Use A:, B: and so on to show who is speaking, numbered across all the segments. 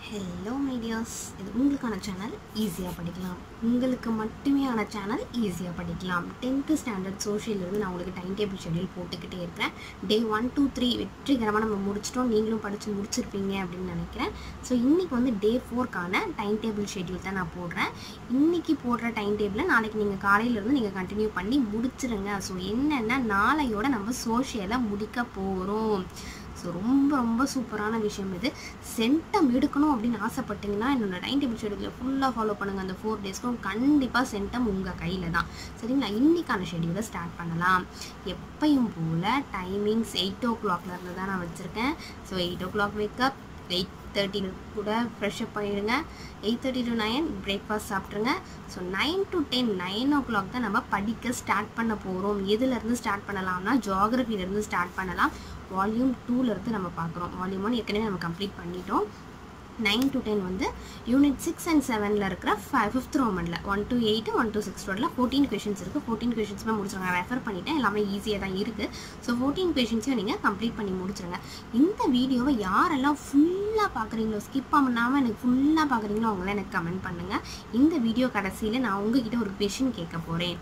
A: hello medias இது உங்களுக்கான channel ஈஸியாக படிக்கலாம் உங்களுக்கு மட்டுமே ஆன சேனல் ஈஸியாக படிக்கலாம் டென்த்து ஸ்டாண்டர்ட் சோஷியலிருந்து நான் உங்களுக்கு டைம் டேபிள் ஷெட்யூல் போட்டுக்கிட்டே இருக்கிறேன் டே ஒன் டூ த்ரீ வெற்றிகரமாக நம்ம முடிச்சிட்டோம் நீங்களும் படித்து முடிச்சிருப்பீங்க அப்படின்னு நினைக்கிறேன் ஸோ இன்றைக்கி வந்து டே ஃபோர்க்கான டைம் டேபிள் ஷெட்யூல் தான் நான் போடுறேன் இன்றைக்கி போடுற டைம் டேபிளை நாளைக்கு நீங்கள் காலையிலேருந்து நீங்கள் கண்டினியூ பண்ணி முடிச்சிருங்க ஸோ என்னென்னா நாளையோட நம்ம சோஷியலை முடிக்க போகிறோம் ஸோ ரொம்ப ரொம்ப சூப்பரான விஷயம் இது சென்டம் எடுக்கணும் அப்படின்னு ஆசைப்பட்டீங்கன்னா என்னோட டைம் டேபிள் ஷெடியூலில் ஃபுல்லாக ஃபாலோ பண்ணுங்கள் அந்த ஃபோர் டேஸ்க்கும் கண்டிப்பாக சென்டம் உங்கள் கையில் தான் சரிங்களா இன்றைக்கான ஷெடியூலை ஸ்டார்ட் பண்ணலாம் எப்பயும் போல் டைமிங்ஸ் எயிட் ஓ கிளாக்லேருந்து தான் நான் வச்சுருக்கேன் so eight o'clock wake up eight தேர்ட்டியில் கூட ஃப்ரெஷ்அப் பண்ணிடுங்க eight thirty to nine breakfast சாப்பிட்ருங்க so nine to ten nine o'clock தான் நம்ம படிக்க ஸ்டார்ட் பண்ண போகிறோம் எதுலேருந்து ஸ்டார்ட் பண்ணலாம்னா ஜாகிரஃபிலேருந்து ஸ்டார்ட் பண்ணலாம் வால்யூம் டூலேருந்து நம்ம பார்க்குறோம் வால்யூம் ஒன் ஏற்கனவே நம்ம கம்ப்ளீட் பண்ணிட்டோம் நைன் டு டென் வந்து யூனிட் சிக்ஸ் அண்ட் செவனில் இருக்கிற ஃபைவ் ஃபிஃப்த் ரோமனில் one two eight one two six ரோடில் ஃபோர்டீன் கொஷின்ஸ் இருக்குது ஃபோர்டீன் கொஷின்ஸுமே முடிச்சிருங்க ரெஃபர் பண்ணிட்டேன் எல்லாமே ஈஸியாக தான் இருக்குது ஸோ ஃபோர்டீன் கொஷின்ஸையும் நீங்கள் கம்ப்ளீட் பண்ணி முடிச்சிருங்க இந்த வீடியோவை யாரெல்லாம் ஃபுல்லாக பார்க்குறீங்களோ ஸ்கிப் பண்ணாமல் எனக்கு ஃபுல்லாக பார்க்குறீங்களோ அவங்களாம் எனக்கு கமெண்ட் பண்ணுங்கள் இந்த வீடியோ கடைசியில் நான் உங்ககிட்ட ஒரு கொஷின் கேட்க போகிறேன்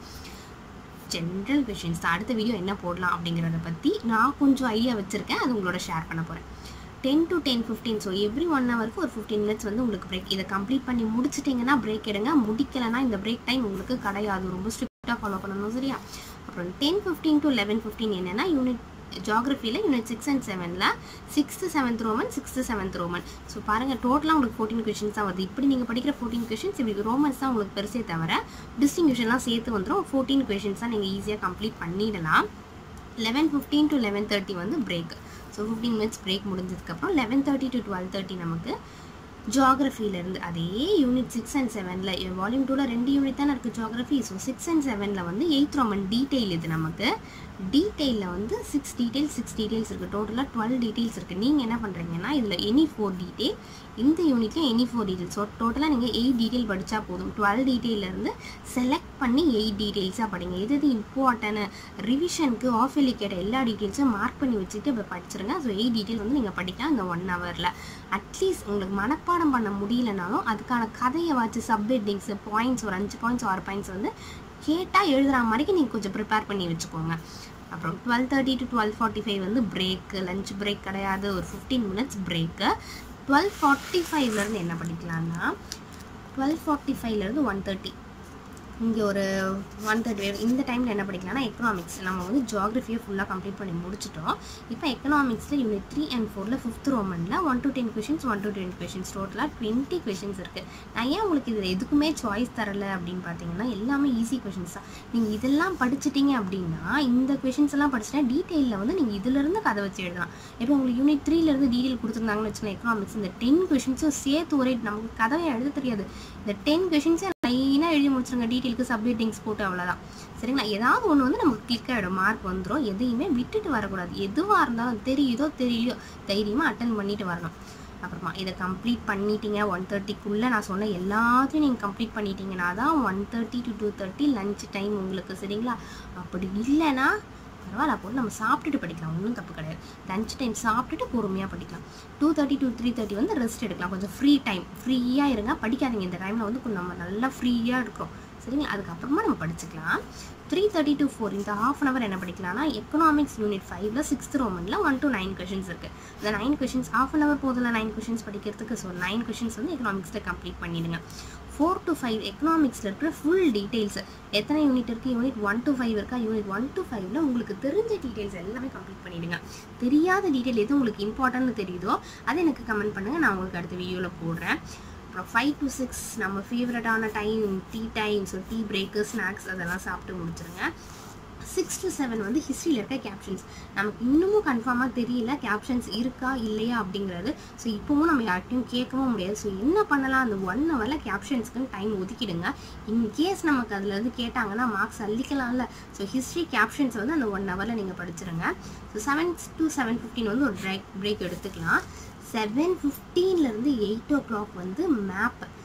A: ஜென்ரல் கொஷின்ஸ் தான் அடுத்த வீடியோ என்ன போடலாம் அப்படிங்கிறத பற்றி நான் கொஞ்சம் ஐடியா வச்சுருக்கேன் அது உங்களோட ஷேர் பண்ண போகிறேன் ten to ten fifteen so every one ஹவருக்கு ஒரு ஃபிஃப்டீன் மினிட்ஸ் வந்து உங்களுக்கு பிரேக் இதை கம்ப்ளீட் பண்ணி முடிச்சிட்டிங்கன்னா பிரேக் எடுங்க முடிக்கலைன்னா இந்த பிரேக் டைம் உங்களுக்கு கிடையாது ரொம்ப ஸ்ட்ரிக்டாக ஃபாலோ பண்ணணும் சரியா அப்புறம் ten fifteen to eleven fifteen என்னென்னா யூனிட் ஜாகிரஃபியில் யூனிட் சிக்ஸ் அண்ட் செவனில் sixth seventh Roman sixth seventh Roman so பாருங்கள் டோட்டலாக உங்களுக்கு ஃபோர்டீன் கொஷின்ஸ் தான் வருது இப்படி நீங்கள் படிக்கிற ஃபோர்டீன் கொஷின்ஸ் இப்படி ரோமன்ஸ் தான் உங்களுக்கு பெருசே தவிர டிஸ்டிங்யூஷன்லாம் சேர்த்து வந்துடும் ஃபோர்டீன் கொஷின்ஸ் தான் நீங்கள் ஈஸியாக கம்ப்ளீட் பண்ணிடலாம் eleven fifteen to eleven thirty வந்து break so fifteen minutes break முடிஞ்சதுக்கப்புறம் eleven thirty to twelve thirty நமக்கு ஜாகிரஃபியிலேருந்து அதே யூனிட் சிக்ஸ் அண்ட் செவனில் வால்யூம் டூவில் ரெண்டு யூனிட் தானே இருக்குது ஜாகிரஃபி ஸோ சிக்ஸ் அண்ட் செவனில் வந்து எயித் ரோமன் டீட்டெயில் இது நமக்கு டீட்டெயிலில் வந்து சிக்ஸ் டீட்டெயில்ஸ் சிக்ஸ் டீட்டெயில்ஸ் இருக்குது டோட்டலாக டுவெல் டீட்டெயில்ஸ் இருக்குது நீங்கள் என்ன பண்ணுறீங்கன்னா இதில் எனி ஃபோர் டீட்டெயில் இந்த யூனிட்லையும் எனி ஃபோர் டீட்டெயில்ஸ் ஸோ டோட்டலாக நீங்கள் எயிட் டீட்டெயில் படித்தா போதும் டுவெல் டீட்டெயிலேருந்து செலக்ட் பண்ணி எயிட் டீட்டெயில்ஸாக படிங்க எது எது இம்பார்ட்டன்ட் ரிவிஷனுக்கு ஆஃப் கேட்ட எல்லா டீட்டெயில்ஸும் மார்க் பண்ணி வச்சுட்டு இப்போ படிச்சிருங்க ஸோ எயிட் டீட்டெயில் வந்து நீங்கள் படிக்கலாம் இந்த ஒன் ஹவரில் அட்லீஸ்ட் உங்களுக்கு மனப்பாடம் பண்ண முடியலனாலும் அதுக்கான கதையை வச்சு சப்ஹெட்டிங்ஸு பாயிண்ட்ஸ் ஒரு அஞ்சு பாயிண்ட்ஸ் ஆறு பாயிண்ட்ஸ் வந்து கேட்டால் எழுதுகிற மாதிரிக்கு நீங்கள் கொஞ்சம் ப்ரிப்பேர் பண்ணி வச்சுக்கோங்க அப்புறம் twelve thirty to twelve forty five வந்து பிரேக்கு லஞ்ச் பிரேக் கிடையாது ஒரு fifteen minutes break twelve forty ஃபைவ்லேருந்து என்ன படிக்கலாம்னா டுவெல் ஃபார்ட்டி ஃபைவ்லேருந்து ஒன் தேர்ட்டி இங்கே ஒரு ஒன் தேர்ட்டி இந்த டைமில் என்ன படிக்கலாம்னா எக்கனாமிக்ஸ் நம்ம வந்து ஜாகிரஃபியை ஃபுல்லாக கம்ப்ளீட் பண்ணி முடிச்சிட்டோம் இப்போ எக்கனாமிக்ஸில் யூனிட் த்ரீ அண்ட் ஃபோரில் ஃபிஃப்த் ரோமனில் one to ten questions one to ten questions டோட்டலாக டுவெண்ட்டி கொஷின்ஸ் இருக்குது நான் ஏன் உங்களுக்கு இதில் எதுக்குமே சாய்ஸ் தரலை அப்படின்னு பார்த்தீங்கன்னா எல்லாமே ஈஸி கொஷின்ஸ் தான் நீங்கள் இதெல்லாம் படிச்சிட்டிங்க அப்படின்னா இந்த கொஷின்ஸ் எல்லாம் படிச்சுட்டா டீட்டெயிலில் வந்து நீங்கள் இதிலிருந்து கதை வச்சு எழுதலாம் இப்போ உங்களுக்கு யூனிட் த்ரீலேருந்து டீட்டெயில் கொடுத்துருந்தாங்கன்னு வச்சுக்கோங்க எக்கனாமிக்ஸ் இந்த டென் கொஷின்ஸும் சேர்த்து ஒரே நமக்கு கதையை எழுத தெரியாது இந்த டென் கொஷின்ஸை லைனாக எழுதி முடிச்சிருங்க டீட்டெயிலுக்கு சப்மிட்டிங்ஸ் போட்டு அவ்வளோதான் சரிங்களா ஏதாவது ஒன்று வந்து நமக்கு கிளிக் ஆகிடும் மார்க் வந்துடும் எதையுமே விட்டுட்டு வரக்கூடாது எதுவாக இருந்தாலும் தெரியுதோ தெரியலையோ தைரியமாக அட்டன் பண்ணிட்டு வரணும் அப்புறமா இதை கம்ப்ளீட் பண்ணிட்டீங்க ஒன் தேர்ட்டிக்குள்ளே நான் சொன்ன எல்லாத்தையும் நீங்கள் கம்ப்ளீட் பண்ணிட்டீங்கன்னா தான் one thirty to two thirty lunch time உங்களுக்கு சரிங்களா அப்படி இல்லைன்னா பரவாயில்ல அப்போ நம்ம சாப்பிட்டுட்டு படிக்கலாம் ஒன்றும் தப்பு கிடையாது லஞ்ச் டைம் சாப்பிட்டுட்டு பொறுமையாக படிக்கலாம் two thirty to three thirty வந்து ரெஸ்ட் எடுக்கலாம் கொஞ்சம் ஃப்ரீ டைம் ஃப்ரீயாக இருங்க படிக்காதீங்க இந்த டைமில் வந்து கொஞ்சம் நம்ம நல்லா ஃப்ரீயாக இருக்கிறோம் சரிங்களா அதுக்கப்புறமா நம்ம படிச்சுக்கலாம் த்ரீ தேர்ட்டி டு ஃபோர் இந்த ஹாஃப் அன் அவர் என்ன படிக்கலாம்னா எக்கனாமிக்ஸ் யூனிட் ஃபைவ்ல சிக்ஸ்த் ரோமனில் ஒன் டு நைன் கொஷின்ஸ் இருக்குது இந்த nine questions half an hour போதில் நைன் கொஷின்ஸ் படிக்கிறதுக்கு ஸோ நைன் கொஷின்ஸ் வந்து எக்கனாமிக்ஸில் கம்ப்ளீட் பண்ணிடுங்க ஃபோர் டு ஃபைவ் எக்கனாமிக்ஸில் இருக்கிற ஃபுல் டீட்டெயில்ஸ் எத்தனை யூனிட் இருக்குது யூனிட் ஒன் டு ஃபைவ் இருக்கா யூனிட் ஒன் டு ஃபைவ்ல உங்களுக்கு தெரிஞ்ச டீட்டெயில்ஸ் எல்லாமே கம்ப்ளீட் பண்ணிவிடுங்க தெரியாத டீட்டெயில் எது உங்களுக்கு இம்பார்ட்டன்ட்னு தெரியுதோ அதை எனக்கு கமெண்ட் பண்ணுங்கள் நான் உங்களுக்கு அடுத்த வீடியோவில் போடுறேன் அப்புறம் ஃபைவ் டு சிக்ஸ் நம்ம ஃபேவரட்டான time tea time so tea break snacks அதெல்லாம் சாப்பிட்டு முடிச்சிருங்க சிக்ஸ் டு செவன் வந்து ஹிஸ்ட்ரியில் இருக்க கேப்ஷன்ஸ் நமக்கு இன்னமும் கன்ஃபார்மாக தெரியல கேப்ஷன்ஸ் இருக்கா இல்லையா அப்படிங்கிறது ஸோ இப்போவும் நம்ம யார்கிட்டையும் கேட்கவும் முடியாது ஸோ என்ன பண்ணலாம் அந்த ஒன் ஹவரில் கேப்ஷன்ஸ்க்குன்னு டைம் ஒதுக்கிடுங்க இன்கேஸ் நமக்கு அதில் இருந்து கேட்டாங்கன்னா மார்க்ஸ் அள்ளிக்கலாம்ல ஸோ ஹிஸ்ட்ரி கேப்ஷன்ஸ் வந்து அந்த ஒன் ஹவரில் நீங்கள் படிச்சிருங்க so seven to seven fifteen வந்து ஒரு பிரேக் பிரேக் எடுத்துக்கலாம் செவன் ஃபிஃப்டீன்லேருந்து எயிட் ஓ கிளாக் வந்து மேப்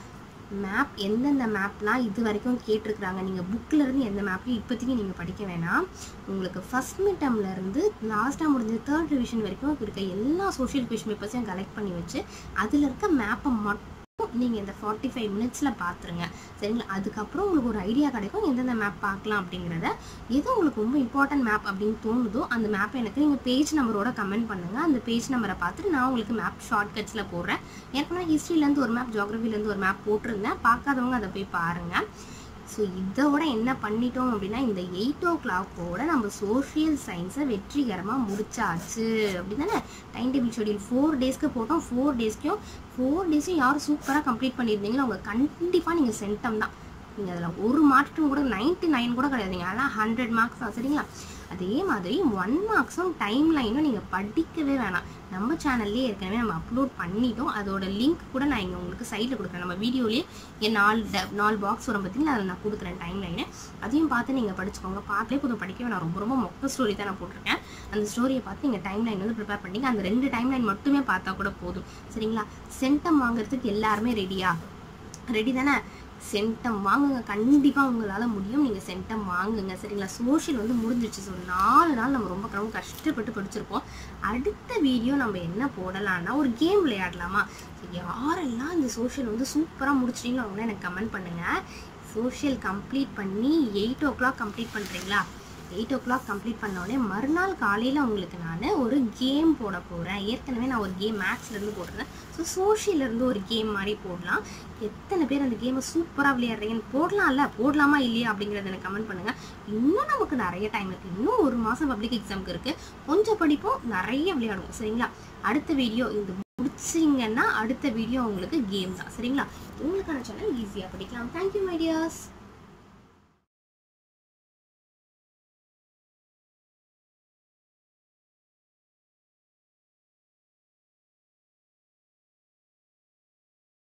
A: மேப் எந்தெந்த மேப்லாம் இது வரைக்கும் கேட்டிருக்கிறாங்க நீங்கள் புக்கில் இருந்து எந்த மேப்பையும் இப்போதைக்கு நீங்கள் படிக்க வேணாம் உங்களுக்கு ஃபஸ்ட் மிட் இருந்து லாஸ்ட்டாக முடிஞ்ச தேர்ட் ரிவிஷன் வரைக்கும் இருக்க எல்லா சோஷியல் கொஷின் பேப்பர்ஸையும் கலெக்ட் பண்ணி வச்சு அதில் இருக்க மேப்பை மட்டும் நீங்கள் இந்த ஃபார்ட்டி ஃபைவ் மினிட்ஸில் பார்த்துருங்க சரிங்களா அதுக்கப்புறம் உங்களுக்கு ஒரு ஐடியா கிடைக்கும் எந்தெந்த மேப் பார்க்கலாம் அப்படிங்கிறத எது உங்களுக்கு ரொம்ப இம்பார்ட்டன்ட் மேப் அப்படின்னு தோணுதோ அந்த மேப்பை எனக்கு நீங்கள் பேஜ் நம்பரோட கமெண்ட் பண்ணுங்கள் அந்த பேஜ் நம்பரை பார்த்துட்டு நான் உங்களுக்கு மேப் ஷார்ட்கட்ஸில் போடுறேன் ஏற்கனவே ஹிஸ்ட்ரியிலேருந்து ஒரு மேப் ஜியாகிரஃபிலேருந்து ஒரு மேப் போட்டிருந்தேன் பார்க்காதவங்க அதை போய் பாருங்கள் ஸோ இதோட என்ன பண்ணிட்டோம் அப்படின்னா இந்த எயிட் ஓ கிளாக்கோட நம்ம சோஷியல் சயின்ஸை வெற்றிகரமாக முடிச்சாச்சு அப்படி தானே டைம் டேபிள் ஷெடியூல் ஃபோர் டேஸ்க்கு போட்டோம் ஃபோர் டேஸ்க்கும் ஃபோர் டேஸும் யாரும் சூப்பராக கம்ப்ளீட் பண்ணியிருந்தீங்களோ அவங்க கண்டிப்பாக நீங்கள் சென்டம் தான் நீங்கள் அதில் ஒரு மார்க்கும் கூட நைன்ட்டி நைன் கூட கிடையாதுங்க ஆனால் ஹண்ட்ரட் மார்க்ஸ் தான் சரிங்களா அதே மாதிரி ஒன் மார்க்ஸும் டைம் லைனும் நீங்கள் படிக்கவே வேணாம் நம்ம சேனல்லே ஏற்கனவே நம்ம அப்லோட் பண்ணிட்டோம் அதோட லிங்க் கூட நான் இங்கே உங்களுக்கு சைடில் கொடுக்குறேன் நம்ம வீடியோலேயே என் நாலு ட- நாலு பாக்ஸ் வரும் பார்த்தீங்களா அதில் நான் கொடுக்குறேன் டைம் லைனு அதையும் பார்த்து நீங்கள் படிச்சுக்கோங்க பார்த்தே கொஞ்சம் படிக்கவே நான் ரொம்ப ரொம்ப மொக்க ஸ்டோரி தான் நான் போட்டிருக்கேன் அந்த ஸ்டோரியை பார்த்து நீங்கள் டைம் லைன் வந்து ப்ரிப்பேர் பண்ணிங்க அந்த ரெண்டு டைம் லைன் மட்டுமே பார்த்தா கூட போதும் சரிங்களா சென்டம் வாங்குறதுக்கு எல்லாருமே ரெடியா ரெடி தானே சென்டம் வாங்குங்க கண்டிப்பாக உங்களால் முடியும் நீங்கள் சென்டம் வாங்குங்க சரிங்களா சோஷியல் வந்து முடிஞ்சிருச்சு ஸோ நாலு நாள் நம்ம ரொம்ப ரொம்ப கஷ்டப்பட்டு படிச்சிருப்போம் அடுத்த வீடியோ நம்ம என்ன போடலாம்னா ஒரு கேம் விளையாடலாமா So, யாரெல்லாம் இந்த சோஷியல் வந்து சூப்பராக முடிச்சிட்டீங்களோ அவங்களாம் எனக்கு கமெண்ட் பண்ணுங்கள் சோஷியல் கம்ப்ளீட் பண்ணி எயிட் ஓ கிளாக் கம்ப்ளீட் பண்ணுறீங்களா எயிட் ஓ கிளாக் கம்ப்ளீட் பண்ண உடனே மறுநாள் காலையில் உங்களுக்கு நான் ஒரு கேம் போட போகிறேன் ஏற்கனவே நான் ஒரு கேம் மேக்ஸ்லேருந்து போட்டிருந்தேன் ஸோ சோஷியலேருந்து ஒரு கேம் மாதிரி போடலாம் எத்தனை பேர் அந்த கேமை சூப்பராக விளையாடுறீங்கன்னு போடலாம்ல போடலாமா இல்லையா அப்படிங்கிறத எனக்கு கமெண்ட் பண்ணுங்கள் இன்னும் நமக்கு நிறைய டைம் இருக்குது இன்னும் ஒரு மாதம் பப்ளிக் எக்ஸாமுக்கு இருக்குது கொஞ்சம் படிப்போம் நிறைய விளையாடுவோம் சரிங்களா அடுத்த வீடியோ இந்த முடிச்சிங்கன்னா அடுத்த வீடியோ உங்களுக்கு கேம் தான் சரிங்களா உங்களுக்கான சேனல் ஈஸியாக படிக்கலாம் தேங்க்யூ மைடியாஸ்